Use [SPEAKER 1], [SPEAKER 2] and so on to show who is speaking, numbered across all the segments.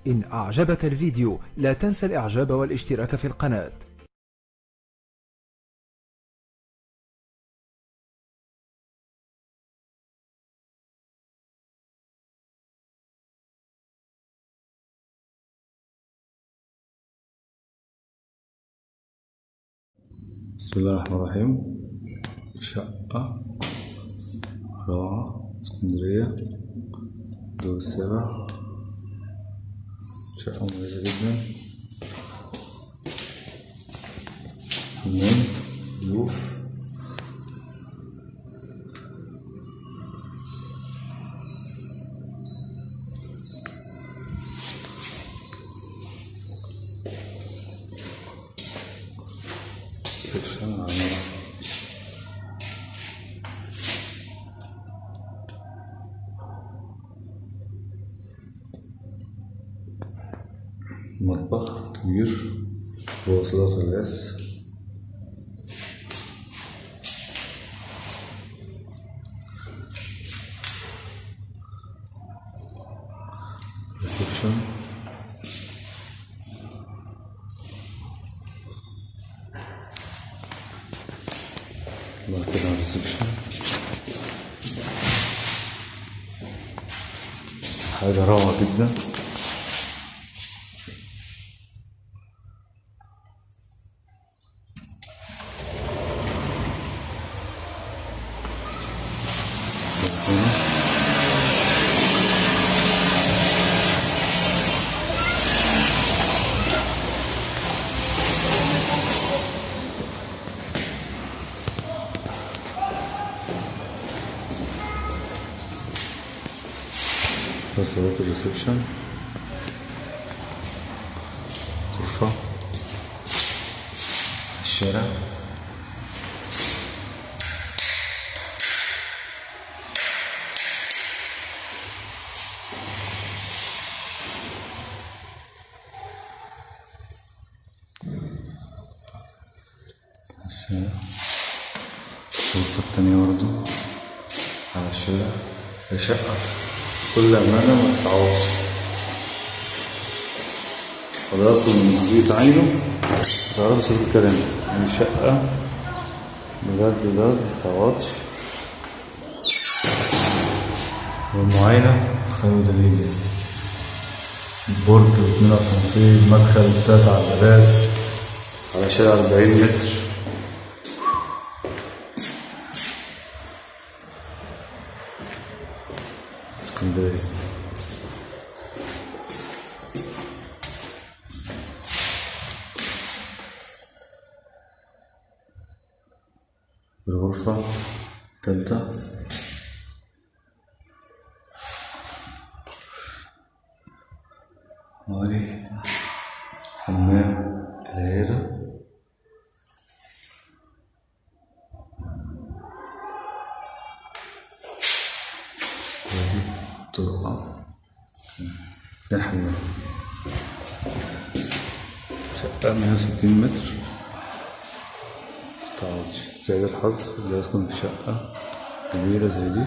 [SPEAKER 1] إن أعجبك الفيديو لا تنسى الإعجاب والاشتراك في القناة
[SPEAKER 2] بسم الله الرحمن الرحيم شقة روعة اسكندرية دور السابع شقة مميزة جدا حمام ضيوف سكشن عمارة مطبخ كبير وصلات الغاز ريسبشن بعد كده على الريسبشن حاجة روعة جدا بلكونة. ده صالات الريسبشن غرفة الشارع الشارع الغرفة التانية برضو على الشارع هي شقة كل أمانة ما تتعوضش حضراتكم من بيت عينه تعرفوا صدق الكلام يعني شقة بجد بجد ما تتعوضش والمعاينة خير دليل برج واتنين أسانسير مدخل تلات عدادات على شارع أربعين متر اسكندرية الغرفة التالتة وادي حمام العيلة ودي طرقة ده حمام شقة مية وستين متر متعوضش سعيد الحظ اللي يسكن في شقة كبيرة زي دي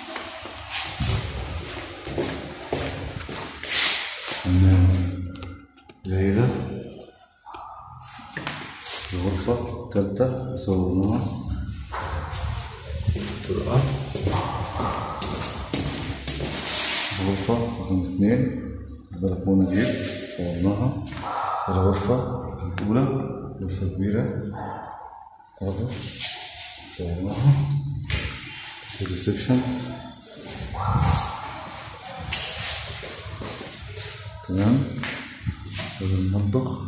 [SPEAKER 2] حمام ليلة الغرفة التالتة صورناها طرقة غرفة رقم اثنين البلكونة دي صورناها الغرفة الأولى غرفة كبيرة برضه صورناها الريسبشن تمام هذا المطبخ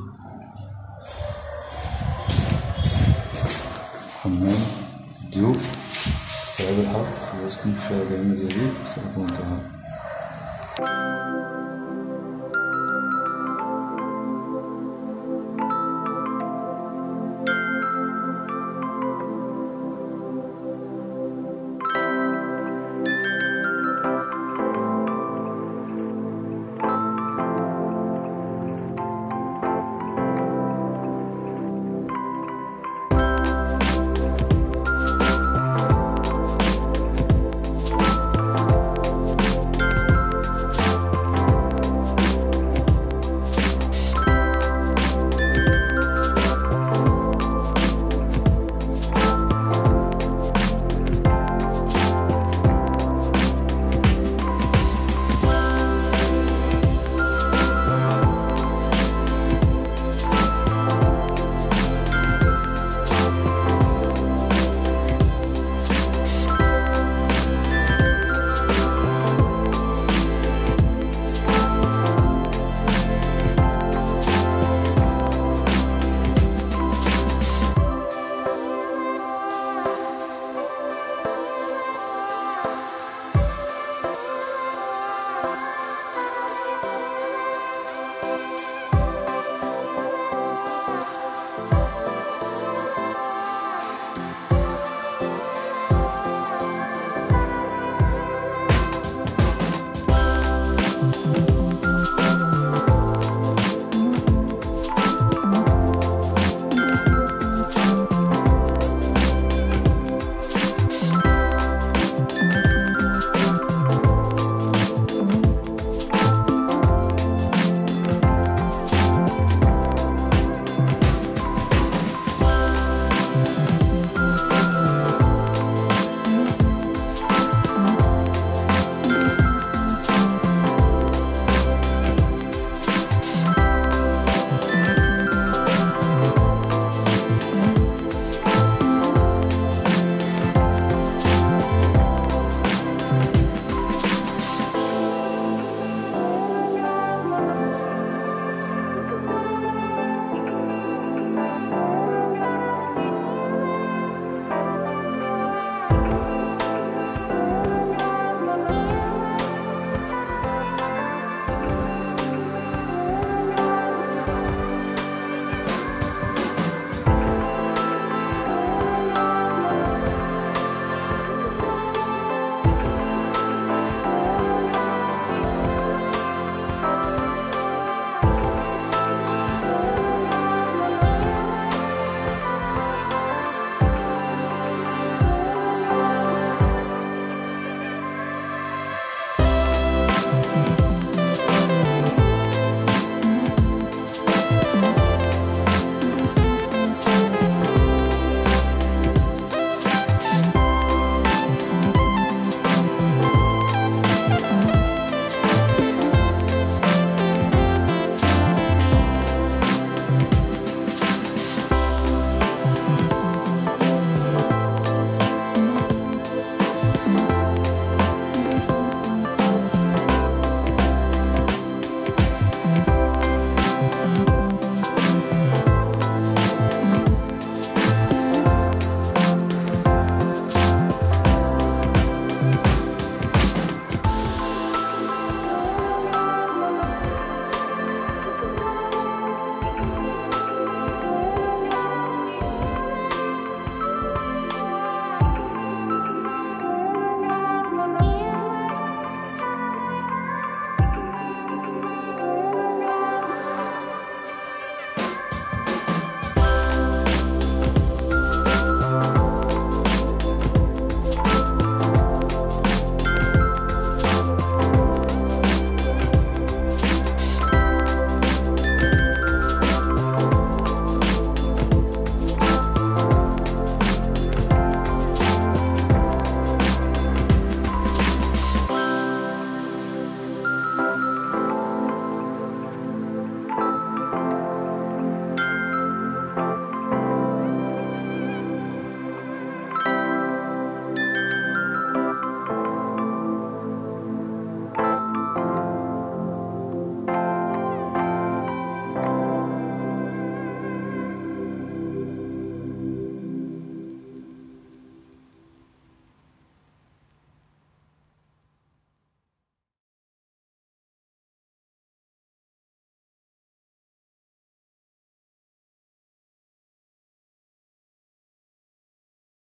[SPEAKER 2] حمام ضيوف سعيد الحظ يسكن في شارع جميل زي دي سنة منتهى